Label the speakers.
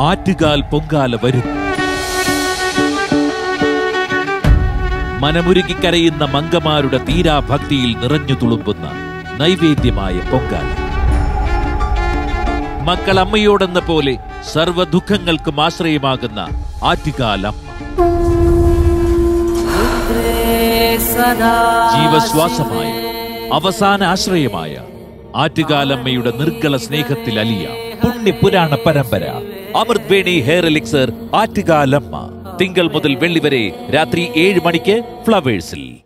Speaker 1: ആറ്റുകാൽ പൊങ്കാല വരുന്നു മനമുരുകി കരയുന്ന മങ്കമാരുടെ തീരാഭക്തിയിൽ നിറഞ്ഞു തുളുമ്പുന്ന നൈവേദ്യമായ പൊങ്കാല മക്കൾ അമ്മയോടെന്ന പോലെ സർവ്വ ദുഃഖങ്ങൾക്കും ആശ്രയമാകുന്ന ആറ്റുകാലമ്മ ജീവശ്വാസമായ അവസാന ആശ്രയമായ ആറ്റുകാലമ്മയുടെ നിർഗള സ്നേഹത്തിൽ അലിയ പുണ്യപുരാണ പരമ്പര അമൃത് വേണി ഹെയർ എലിക്സർ ആറ്റുകാലമ്മ തിങ്കൾ മുതൽ വെള്ളി വരെ രാത്രി ഏഴ് മണിക്ക് ഫ്ലവേഴ്സിൽ